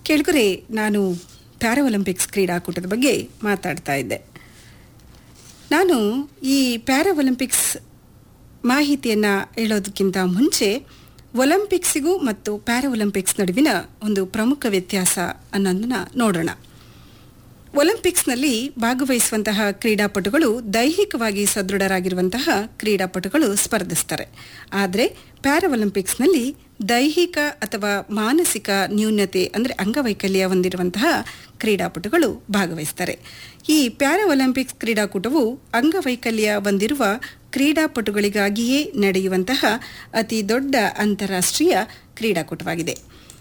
ಕೇಳ್ಕರೆ ನಾನು ಪ್ಯಾರಾಒಲಿಂಪಿಕ್ಸ್ ಕ್ರೀಡಾಕೂಟದ ಬಗ್ಗೆ ಮಾತಾಡ್ತಾ ಇದ್ದೆ ನಾನು ಈ ಪ್ಯಾರಾಒಲಿಂಪಿಕ್ಸ್ ಮಾಹಿತಿಯನ್ನು ಹೇಳೋದಕ್ಕಿಂತ ಮುಂಚೆ ಒಲಿಂಪಿಕ್ಸಿಗೂ ಮತ್ತು ಪ್ಯಾರಾಒಲಿಂಪಿಕ್ಸ್ ನಡುವಿನ ಒಂದು ಪ್ರಮುಖ ವ್ಯತ್ಯಾಸ ಅನ್ನೋದನ್ನ ನೋಡೋಣ ಒಲಿಂಪಿಕ್ಸ್ನಲ್ಲಿ ಭಾಗವಹಿಸುವಂತಹ ಕ್ರೀಡಾಪಟುಗಳು ದೈಹಿಕವಾಗಿ ಸದೃಢರಾಗಿರುವಂತಹ ಕ್ರೀಡಾಪಟುಗಳು ಸ್ಪರ್ಧಿಸ್ತಾರೆ ಆದರೆ ಪ್ಯಾರಾಒಲಿಂಪಿಕ್ಸ್ನಲ್ಲಿ ದೈಹಿಕ ಅಥವಾ ಮಾನಸಿಕ ನ್ಯೂನ್ಯತೆ ಅಂದರೆ ಅಂಗವೈಕಲ್ಯ ಹೊಂದಿರುವಂತಹ ಕ್ರೀಡಾಪಟುಗಳು ಭಾಗವಹಿಸ್ತಾರೆ ಈ ಪ್ಯಾರಾಒಲಿಂಪಿಕ್ಸ್ ಕ್ರೀಡಾಕೂಟವು ಅಂಗವೈಕಲ್ಯ ಹೊಂದಿರುವ ಕ್ರೀಡಾಪಟುಗಳಿಗಾಗಿಯೇ ನಡೆಯುವಂತಹ ಅತಿ ದೊಡ್ಡ ಅಂತಾರಾಷ್ಟ್ರೀಯ ಕ್ರೀಡಾಕೂಟವಾಗಿದೆ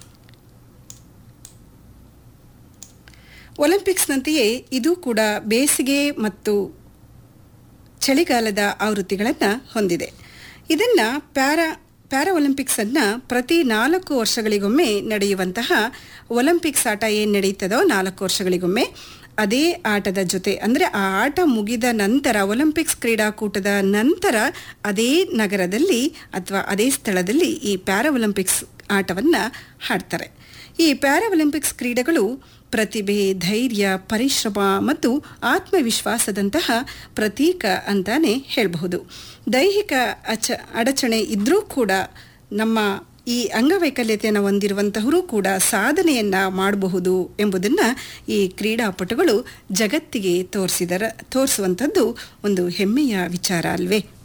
ಒಲಿಂಪಿಕ್ಸ್ನಂತೆಯೇ ಇದು ಕೂಡ ಬೇಸಿಗೆ ಮತ್ತು ಚಳಿಗಾಲದ ಆವೃತ್ತಿಗಳನ್ನು ಹೊಂದಿದೆ ಇದನ್ನು ಪ್ಯಾರಾ ಪ್ಯಾರಾ ಒಲಿಂಪಿಕ್ಸನ್ನು ಪ್ರತಿ ನಾಲ್ಕು ವರ್ಷಗಳಿಗೊಮ್ಮೆ ನಡೆಯುವಂತಹ ಒಲಿಂಪಿಕ್ಸ್ ಆಟ ಏನು ನಡೀತದೋ ನಾಲ್ಕು ವರ್ಷಗಳಿಗೊಮ್ಮೆ ಅದೇ ಆಟದ ಜೊತೆ ಅಂದರೆ ಆ ಆಟ ಮುಗಿದ ನಂತರ ಒಲಿಂಪಿಕ್ಸ್ ಕ್ರೀಡಾಕೂಟದ ನಂತರ ಅದೇ ನಗರದಲ್ಲಿ ಅಥವಾ ಅದೇ ಸ್ಥಳದಲ್ಲಿ ಈ ಪ್ಯಾರಾ ಒಲಿಂಪಿಕ್ಸ್ ಆಟವನ್ನು ಹಾಡ್ತಾರೆ ಈ ಪ್ಯಾರಾ ಒಲಿಂಪಿಕ್ಸ್ ಕ್ರೀಡೆಗಳು ಪ್ರತಿಭೆ ಧೈರ್ಯ ಪರಿಶ್ರಮ ಮತ್ತು ಆತ್ಮವಿಶ್ವಾಸದಂತಹ ಪ್ರತೀಕ ಅಂತಾನೆ ಹೇಳಬಹುದು ದೈಹಿಕ ಅಚ ಅಡಚಣೆ ಇದ್ದರೂ ಕೂಡ ನಮ್ಮ ಈ ಅಂಗವೈಕಲ್ಯತೆಯನ್ನು ಹೊಂದಿರುವಂತಹವರು ಕೂಡ ಸಾಧನೆಯನ್ನು ಮಾಡಬಹುದು ಎಂಬುದನ್ನು ಈ ಕ್ರೀಡಾಪಟುಗಳು ಜಗತ್ತಿಗೆ ತೋರಿಸಿದರ ತೋರಿಸುವಂಥದ್ದು ಒಂದು ಹೆಮ್ಮೆಯ ವಿಚಾರ ಅಲ್ವೇ